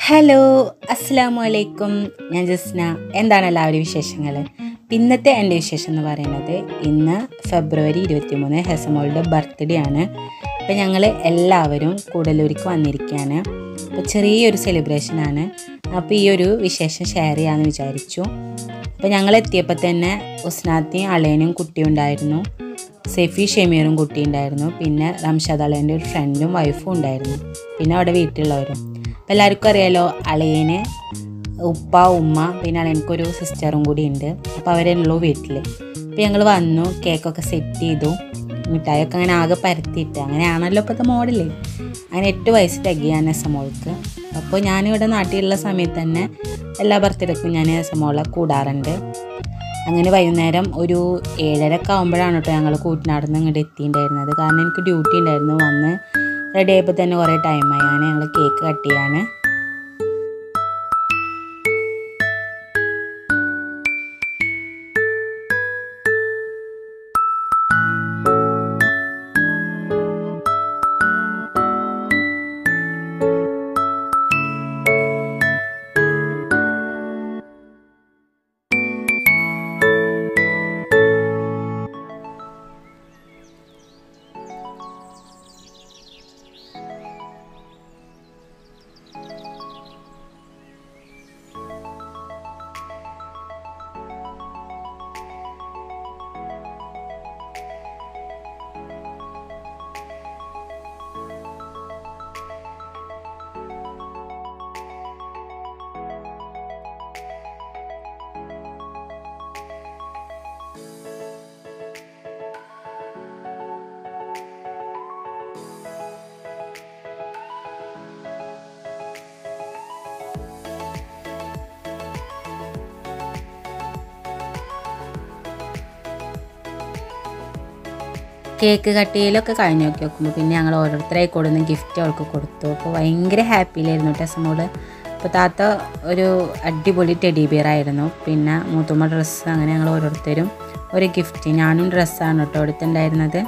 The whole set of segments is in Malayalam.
ഹലോ അസ്സാമു അലൈക്കും ഞാൻ ജസ്ന എന്താണ് എല്ലാവരും വിശേഷങ്ങൾ ഇന്നത്തെ എൻ്റെ വിശേഷം എന്ന് പറയുന്നത് ഇന്ന് ഫെബ്രുവരി ഇരുപത്തി മൂന്ന് ഹെസമോളുടെ ബർത്ത്ഡേ ആണ് അപ്പോൾ ഞങ്ങൾ എല്ലാവരും കൂടലൂർക്ക് വന്നിരിക്കുകയാണ് അപ്പോൾ ചെറിയൊരു സെലിബ്രേഷനാണ് അപ്പോൾ ഈ ഒരു വിശേഷം ഷെയർ ചെയ്യാമെന്ന് വിചാരിച്ചു അപ്പോൾ ഞങ്ങൾ എത്തിയപ്പോൾ തന്നെ ഉസ്നാത്തിയും അളയനും കുട്ടിയും ഉണ്ടായിരുന്നു സെഫി ഷെമീറും കുട്ടി ഉണ്ടായിരുന്നു പിന്നെ റംഷാദ് അളയൻ്റെ ഒരു ഫ്രണ്ടും വൈഫും ഉണ്ടായിരുന്നു പിന്നെ അവിടെ വീട്ടിലുള്ളവരും അപ്പോൾ എല്ലാവർക്കും അറിയാലോ അളിയന് ഉപ്പ ഉമ്മ പിന്നെ അളിയനക്കൊരു സിസ്റ്ററും കൂടി ഉണ്ട് അപ്പോൾ അവരുള്ളൂ വീട്ടിൽ അപ്പോൾ ഞങ്ങൾ വന്നു കേക്കൊക്കെ സെറ്റ് ചെയ്തു മിഠായിയൊക്കെ അങ്ങനെ ആകെ പരത്തിയിട്ട് അങ്ങനെയാണല്ലോ ഇപ്പോഴത്തെ മോഡല് അങ്ങനെ എട്ട് വയസ്സ് തികയാണ് എസമോൾക്ക് അപ്പോൾ ഞാനിവിടെ നാട്ടിലുള്ള സമയത്ത് തന്നെ എല്ലാ ബർത്ത്ഡേക്കും ഞാൻ എസമോളെ കൂടാറുണ്ട് അങ്ങനെ വൈകുന്നേരം ഒരു ഏഴരക്കെ ആകുമ്പോഴാണ് കേട്ടോ ഞങ്ങൾ കൂട്ടിനാടുന്ന് ഇങ്ങോട്ട് എത്തിയിട്ടുണ്ടായിരുന്നത് കാരണം എനിക്ക് ഡ്യൂട്ടി ഉണ്ടായിരുന്നു വന്ന് റെഡി ആയപ്പോൾ തന്നെ കുറേ ടൈമായി അങ്ങനെ ഞങ്ങൾ കേക്ക് കട്ട് ചെയ്യാണ് കേക്ക് കട്ട് ചെയ്യലൊക്കെ കഴിഞ്ഞ് നോക്കി നോക്കുമ്പോൾ പിന്നെ ഞങ്ങൾ ഓരോരുത്തരായി കൊടുന്ന് ഗിഫ്റ്റ് അവൾക്ക് കൊടുത്തു അപ്പോൾ ഭയങ്കര ഹാപ്പിയിലായിരുന്നു ടെസമോള് അപ്പോൾ താത്ത ഒരു അടിപൊളി ടെഡി ബിയർ ആയിരുന്നു പിന്നെ മൂത്തുമ്മ ഡ്രസ്സ് അങ്ങനെ ഞങ്ങൾ ഓരോരുത്തരും ഒരു ഗിഫ്റ്റ് ഞാനും ഡ്രസ്സാണ് കേട്ടോ എടുത്തിട്ടുണ്ടായിരുന്നത്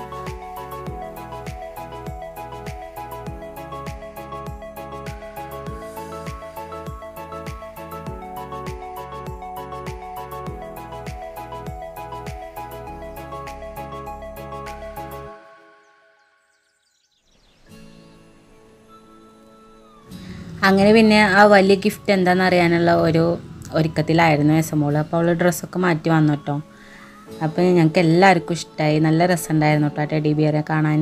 അങ്ങനെ പിന്നെ ആ വലിയ ഗിഫ്റ്റ് എന്താണെന്ന് അറിയാനുള്ള ഒരു ഒരുക്കത്തിലായിരുന്നു എസമോള് അപ്പോൾ അവൾ ഡ്രസ്സൊക്കെ മാറ്റി വന്നു കേട്ടോ അപ്പോൾ ഞങ്ങൾക്ക് എല്ലാവർക്കും ഇഷ്ടമായി നല്ല രസമുണ്ടായിരുന്നു കേട്ടോ ടെഡി ബിയറെ കാണാൻ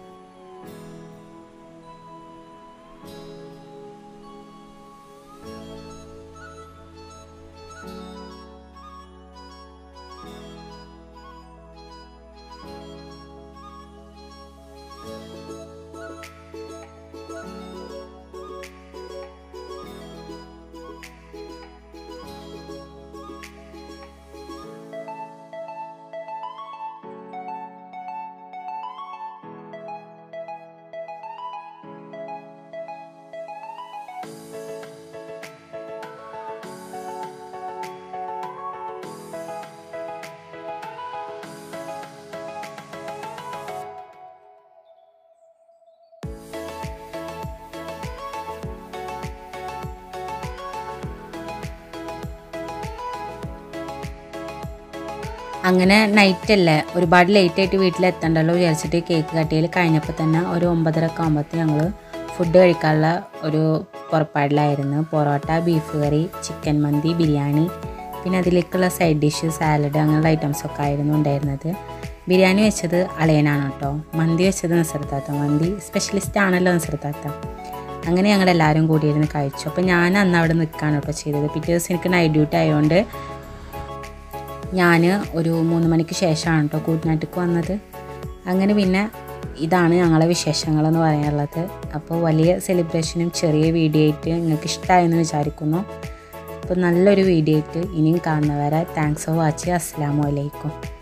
അങ്ങനെ നൈറ്റ് അല്ലേ ഒരുപാട് ലേറ്റ് ആയിട്ട് വീട്ടിലെത്തണ്ടല്ലോ വിചാരിച്ചിട്ട് കേക്ക് കട്ടിയിൽ കഴിഞ്ഞപ്പോൾ തന്നെ ഒരു ഒമ്പതര ഒക്കെ ആകുമ്പോഴത്തേക്ക് ഞങ്ങൾ ഫുഡ് കഴിക്കാനുള്ള ഒരു പുറപ്പാടിലായിരുന്നു പൊറോട്ട ബീഫ് കറി ചിക്കൻ മന്തി ബിരിയാണി പിന്നെ അതിലേക്കുള്ള സൈഡ് ഡിഷ് സാലഡ് അങ്ങനെയുള്ള ഐറ്റംസ് ഒക്കെ ആയിരുന്നു ഉണ്ടായിരുന്നത് ബിരിയാണി വെച്ചത് അളയനാണ് കേട്ടോ മന്തി വെച്ചത് നസറത്താത്ത മന്തി സ്പെഷ്യലിസ്റ്റ് ആണല്ലോ നസറത്താത്ത അങ്ങനെ ഞങ്ങൾ എല്ലാവരും കൂടിയിരുന്ന് കഴിച്ചു അപ്പോൾ ഞാൻ അന്ന് അവിടെ നിൽക്കുകയാണ് കേട്ടോ ചെയ്തത് പിറ്റേ ദിവസം എനിക്ക് നൈറ്റ് ഡ്യൂട്ടി ആയതുകൊണ്ട് ഞാൻ ഒരു മൂന്ന് മണിക്ക് ശേഷമാണ് കേട്ടോ കൂട്ടിനാട്ടിക്ക് വന്നത് അങ്ങനെ പിന്നെ ഇതാണ് ഞങ്ങളെ വിശേഷങ്ങളെന്ന് പറയാനുള്ളത് അപ്പോൾ വലിയ സെലിബ്രേഷനും ചെറിയ വീഡിയോ ആയിട്ട് നിങ്ങൾക്ക് ഇഷ്ടമായെന്ന് വിചാരിക്കുന്നു അപ്പോൾ നല്ലൊരു വീഡിയോ ആയിട്ട് ഇനിയും കാണുന്നവരെ താങ്ക്സ് ഫോർ വാച്ചിങ് അസ്സാം വലൈക്കും